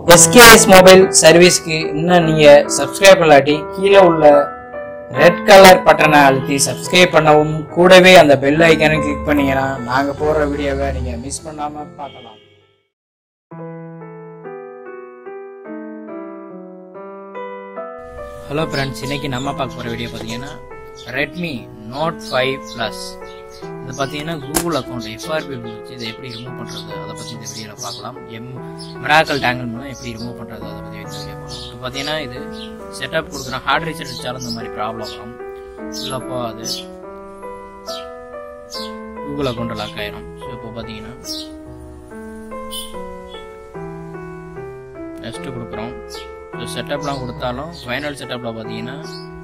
SKS mobile சர்வீஸ்க்கு இன்னும் நீங்க சப்ஸ்கிரைப் பண்ணலாட்டி கீழே உள்ள ரெட் கலர் பட்டனை அழுத்தி சப்ஸ்கிரைப் பண்ணவும் கூடவே அந்த பெல் ஐக்கனை கிளிக் பண்ணீங்கன்னா நாங்க போடுற வீடியோவை நீங்க மிஸ் பண்ணாம பார்க்கலாம் ஹலோ ஃப்ரெண்ட்ஸ் இன்னைக்கு நம்ம பார்க்க போகிற வீடியோ பார்த்தீங்கன்னா ரெட்மி நோட் ஃபைவ் ப்ளஸ் இது பார்த்தீங்கன்னா கூகுள் அக்கௌண்ட் எஃப்ஆர்பி வச்சு இதை எப்படி ரிமூவ் பண்ணுறது அதை பற்றி இந்த வீடியோவில் பார்க்கலாம் எம் மிராக்கல் டேங்கிள் மூலம் எப்படி ரிமூவ் பண்ணுறது அதை பற்றி இந்த வீடியோ பார்க்கலாம் இப்போ பார்த்தீங்கன்னா இது செட்டப் கொடுக்குறோம் ஹார்ட் ரீசெட் வச்சாலும் இந்த மாதிரி ப்ராப்ளம் வரும் உள்ளப்போ அது கூகுள் அக்கௌண்ட் லாக் ஆயிரும் ஸோ இப்போ பார்த்தீங்கன்னா நெக்ஸ்ட்டு கொடுக்குறோம் ஸோ செட்டப்லாம் கொடுத்தாலும் ஃபைனல் செட்டப்பில் பார்த்தீங்கன்னா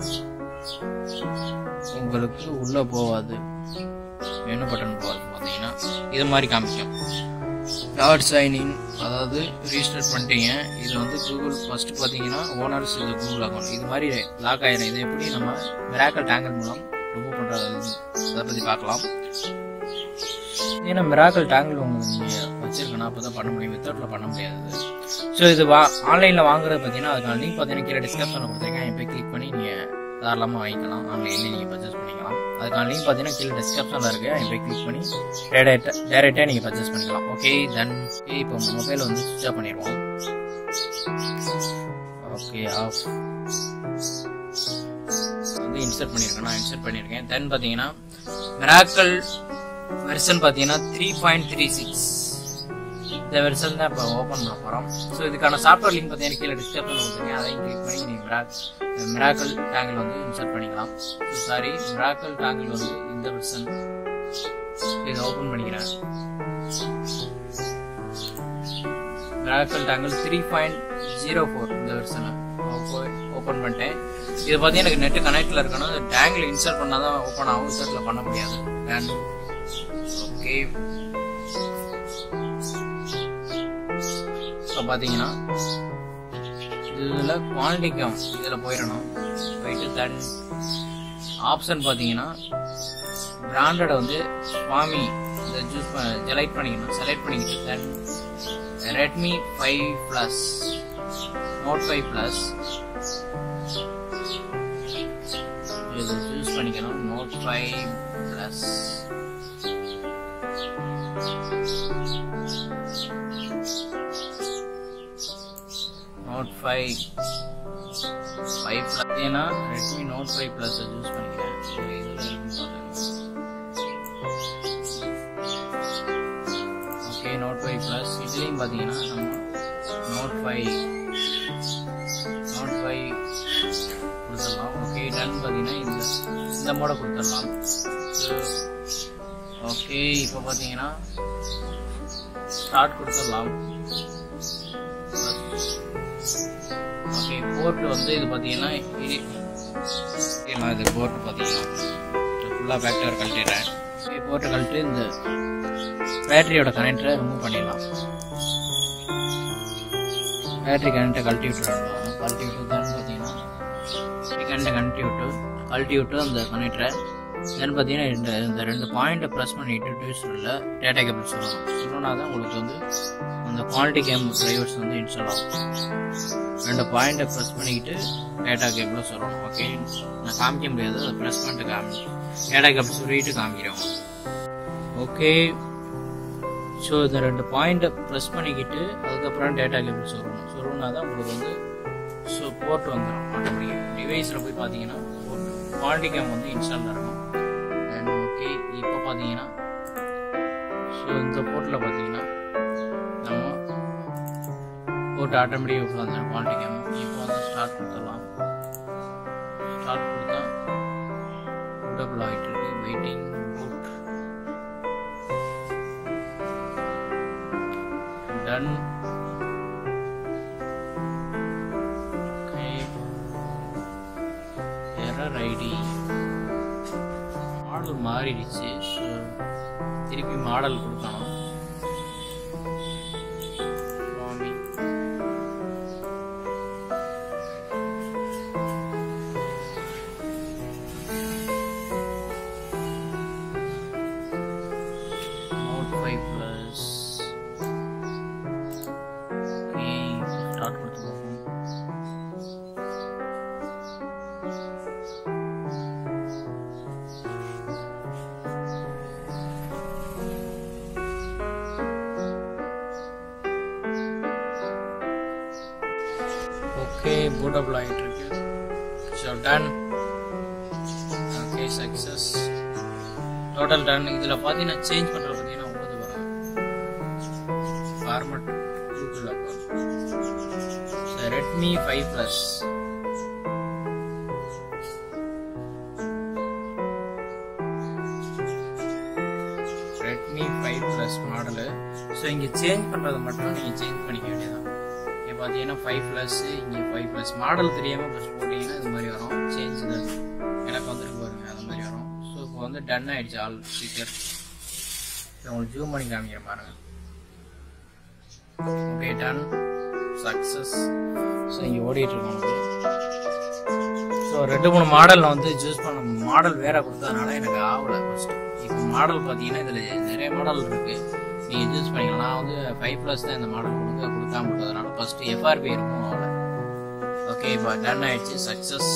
உங்களுக்கு உள்ளே போகாது மெனு பட்டன் போகாது பார்த்தீங்கன்னா இது மாதிரி காமிக்கும் டாட் சைன்இன் அதாவது ரீஸ்டார்ட் பண்ணிட்டீங்க இது வந்து கூகுள் ஃபர்ஸ்ட் பார்த்தீங்கன்னா ஓனர்ஸ் இது கூகுள் அக்கௌண்ட் இது மாதிரி லாக் ஆயிரும் இது எப்படி நம்ம மிராக்கல் டேங்கல் மூலம் ரிமூவ் பண்ணுறது அதை பற்றி பார்க்கலாம் ஏன்னா மிராக்கல் டேங்கிள் உங்களுக்கு நீங்கள் வச்சிருக்கணும் அப்போ தான் பண்ண முடியும் வித்தவுட்டில் பண்ண முடியாது ஸோ இது வா ஆன்லைனில் வாங்குறது பார்த்தீங்கன்னா அதுக்கான லிங்க் பார்த்தீங்கன்னா கீழே டிஸ்கிரிப்ஷனில் கொடுத்துருக்கேன் இப்போ கிளிக் பண்ணி நீங்கள் தாராளமாக வாங்கிக்கலாம் ஆன்லைன்லேயே நீங்கள் பர்ச்சேஸ் பண்ணிக்கலாம் அதுக்கான லிங்க் பார்த்தீங்கன்னா கீழே டிஸ்கிரிப்ஷனில் இருக்குது இப்போ கிளிக் பண்ணி டேரெக்டாக டேரெக்டாக நீங்கள் பர்ச்சேஸ் பண்ணிக்கலாம் ஓகே தென் இப்போ மொபைல் வந்து சுவிச் ஆஃப் பண்ணிடுவோம் ஓகே ஆஃப் வந்து இன்சர்ட் பண்ணியிருக்கேன் நான் இன்சர்ட் பண்ணியிருக்கேன் தென் பார்த்தீங்கன்னா மிராக்கல் வெர்ஷன் பார்த்தீங்கன்னா த்ரீ பாயிண்ட் த்ரீ சிக்ஸ் இந்த வெர்ஷன் தான் இப்போ ஓப்பன் பண்ண போகிறோம் ஸோ இதுக்கான சாஃப்ட்வேர் லிங்க் பார்த்தீங்கன்னா கீழே டிஸ்கிரிப்ஷனில் கொடுத்துருக்கேன் அதையும் கிளிக் பண்ணி நீங்கள் மிராக் மிராக்கல் டேங்கிள் வந்து இன்சர்ட் பண்ணிக்கலாம் ஸோ சாரி மிராக்கல் டேங்கிள் வந்து இந்த வெர்ஷன் இதை ஓப்பன் பண்ணிக்கிறேன் miracle dongle three point zero four இந்த வெர்ஷனை ஓப்பன் பண்ணிட்டேன் இது பார்த்தீங்கன்னா எனக்கு நெட்டு கனெக்டில் இருக்கணும் இந்த டேங்கிள் இன்சர்ட் பண்ணால் தான் ஓப்பன் ஆகும் இன்சர்ட்டில் பண்ண முடியாது அண்ட் ஓகே இப்போ பார்த்தீங்கன்னா இதில் குவாலிட்டி கம் இதில் போயிடணும் போயிட்டு தென் ஆப்ஷன் பார்த்தீங்கன்னா பிராண்டட் வந்து சுவாமி இதை சூஸ் செலக்ட் பண்ணிக்கணும் செலக்ட் பண்ணிக்கிட்டு then Redmi five plus note five plus இதை சூஸ் பண்ணிக்கணும் note five plus note five five plus ஏன்னா Redmi note five plus use பண்ணிக்கிறேன் ஓகே நோட் ஃபைவ் ப்ளஸ் இதுலேயும் பார்த்தீங்கன்னா நம்ம நோட் ஃபைவ் நோட் ஃபைவ் கொடுத்துடலாம் ஓகே டன் பார்த்தீங்கன்னா இந்த இந்த மோட கொடுத்துடலாம் ஓகே இப்போ பார்த்தீங்கன்னா ஸ்டார்ட் கொடுத்துடலாம் ஓகே போர்ட் வந்து இது பார்த்தீங்கன்னா இது போர்ட் பார்த்தீங்கன்னா ஃபுல்லாக பேக்டர் கழட்டிடுறேன் ஓகே போர்ட்டை கழட்டி இந்த பேட்டரியோட கனெக்டரை ரிமூவ் பண்ணிடலாம் பேட்டரி கனெக்டை கழட்டி விட்டுறோம் கழட்டி விட்டு தான் பார்த்தீங்கன்னா கனெக்டை கழட்டி விட்டு கழட்டி விட்டு அந்த கனெக்டரை தென் பார்த்தீங்கன்னா இந்த இந்த ரெண்டு பாயிண்ட்டை ப்ரெஸ் பண்ணிட்டு டியூஸ்டரில் டேட்டா கேபிள் சொல்லணும் சொல்லணும்னா தான் உங்களுக்கு வந்து அந்த குவாலிட்டி கேம் டிரைவர்ஸ் வந்து இன்ஸ்டால் ஆகும் ரெண்டு பாயிண்ட்டை ப்ரெஸ் பண்ணிக்கிட்டு டேட்டா கேபிளில் சொல்லணும் ஓகே நான் காமிக்க முடியாது அதை ப்ரெஸ் பண்ணிட்டு காமி டேட்டா கேபிள் சொல்லிட்டு காமிக்கிறோம் ஓகே ஸோ இந்த ரெண்டு பாயிண்ட்டை ப்ரெஸ் பண்ணிக்கிட்டு அதுக்கப்புறம் டேட்டா கேபிள் சொல்லணும் சொல்லணும்னா தான் உங்களுக்கு வந்து ஸோ போர்ட் வந்துடும் ஆட்டோமேட்டிக் டிவைஸில் போய் பார்த்தீங்கன்னா போர்ட் குவாலிட்டி கேம் வந்து இன்ஸ்டால் இருக்கும் அண்ட் ஓகே இப்போ பார்த்தீங்கன்னா ஸோ இந்த போர்ட்டில் பார்த்தீங்கன்னா நம்ம போட்டு ஆட்டோமேட்டிக் உட்காந்துரும் குவாலிட்டி கேம் இப்போ வந்து ஸ்டார்ட் கொடுத்துடலாம் ஸ்டார்ட் கொடுத்தா டபுள் ஆகிட்டு இருக்கு waiting boot done error I D model மாறிடுச்சு ஸோ திருப்பி மாடல் கொடுக்கணும் சுவாமி நோட் ஃபைவ் ப்ளஸ் பூட்டபிள் ஆகிட்டு இருக்கு so done okay success total done இதில் பார்த்தீங்கன்னா சேஞ்ச் பண்ணுறது பார்த்தீங்கன்னா ஒன்பது வரும் format Google Redmi five plus Redmi five plus model so இங்கே சேஞ்ச் பண்ணுறது மட்டும் நீங்கள் சேஞ்ச் பண்ணிக்க வேண்டியதான் இங்கே பார்த்தீங்கன்னா ஃபைவ் ப்ளஸ் இங்கே ஃபைவ் ப்ளஸ் மாடல் தெரியாமல் ஃபஸ்ட் போட்டிங்கன்னா இது மாதிரி வரும் சேஞ்ச் எனக்கு வந்துருக்கு பாருங்க அது மாதிரி வரும் ஸோ இப்போ வந்து டன் ஆயிடுச்சு ஆல் ஸ்பீக்கர் உங்களுக்கு ஜூம் பண்ணி காமிக்கிற பாருங்க ஓகே டன் சக்ஸஸ் ஸோ இங்கே ஓடிட்டு இருக்கோம் உங்களுக்கு ஸோ ரெண்டு மூணு மாடல் நான் வந்து சூஸ் பண்ண மாடல் வேற கொடுத்ததுனால எனக்கு ஆகலை ஃபர்ஸ்ட் இப்போ மாடல் பார்த்தீங்கன்னா இதில் நிறைய மாடல் இருக்கு நீங்கள் சூஸ் பண்ணிக்கலாம் நான் வந்து ஃபைவ் ப்ளஸ் தான் இந்த மாடல் கொடுக்க கொடுக்காம கொடுத்ததுனால ஃபர்ஸ்ட் எஃப்ஆர்பி இருக்கும் ஆகலை ஓகே இப்போ டன் ஆயிடுச்சு சக்ஸஸ்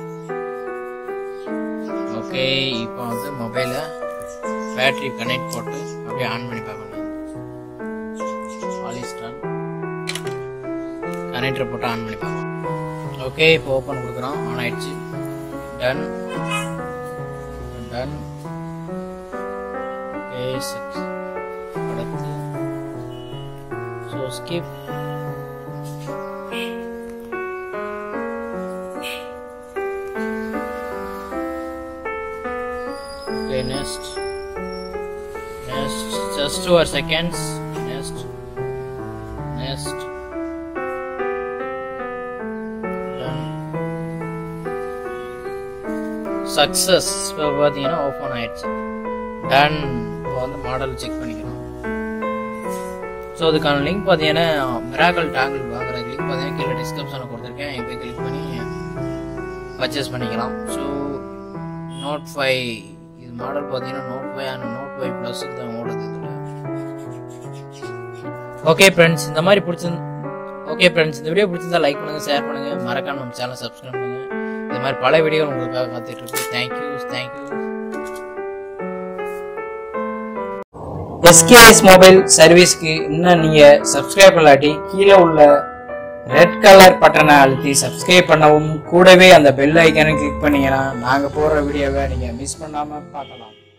ஓகே இப்போ வந்து மொபைலை பேட்டரி கனெக்ட் போட்டு அப்படியே ஆன் பண்ணி பார்க்கணும் பாலிஸ்டான் கனெக்டர் போட்டு ஆன் பண்ணி பார்க்கணும் ஓகே இப்போ ஓப்பன் கொடுக்குறோம் ஆன் ஆயிடுச்சு டன் டன் ஓகே சிக்ஸ் அடுத்து so skip Okay, next. Next. Just two seconds. Next. Next. Done. Success இப்போ பார்த்தீங்கன்னா ஓப்பன் ஆயிடுச்சு டன் இப்போ வந்து மாடல் செக் பண்ணிக்கிறோம் ஸோ அதுக்கான லிங்க் பார்த்தீங்கன்னா மிராக்கல் டாங்கிள் வாங்குற லிங்க் பார்த்தீங்கன்னா கீழே டிஸ்கிரிப்ஷனில் கொடுத்துருக்கேன் இப்போ கிளிக் பண்ணி பர்ச்சேஸ் பண்ணிக்கலாம் ஸோ நோட் ஃபைவ் இது மாடல் பார்த்தீங்கன்னா note five and note five plus தான் ஓடுது இதில் ஓகே ஃப்ரெண்ட்ஸ் இந்த மாதிரி பிடிச்சிருந்து ஓகே ஃப்ரெண்ட்ஸ் இந்த வீடியோ பிடிச்சிருந்தா லைக் பண்ணுங்க ஷேர் பண்ணுங்க மறக்காம நம்ம சேனல் சப்ஸ்கிரைப் பண்ணுங்க இந்த மாதிரி பல வீடியோ உங்களுக்காக காத்துட்டு இருக்கு தேங்க்யூ தேங்க்யூ எஸ்கேஎஸ் மொபைல் சர்வீஸ்க்கு இன்னும் நீங்க சப்ஸ்கிரைப் பண்ணலாட்டி கீழே உள்ள ரெட் கலர் பட்டனை அழுத்தி சப்ஸ்கிரைப் பண்ணவும் கூடவே அந்த பெல் ஐக்கானை கிளிக் பண்ணீங்கன்னா நாங்க போடுற வீடியோவை நீங்க மிஸ் பண்ணாம பார்க்கலாம்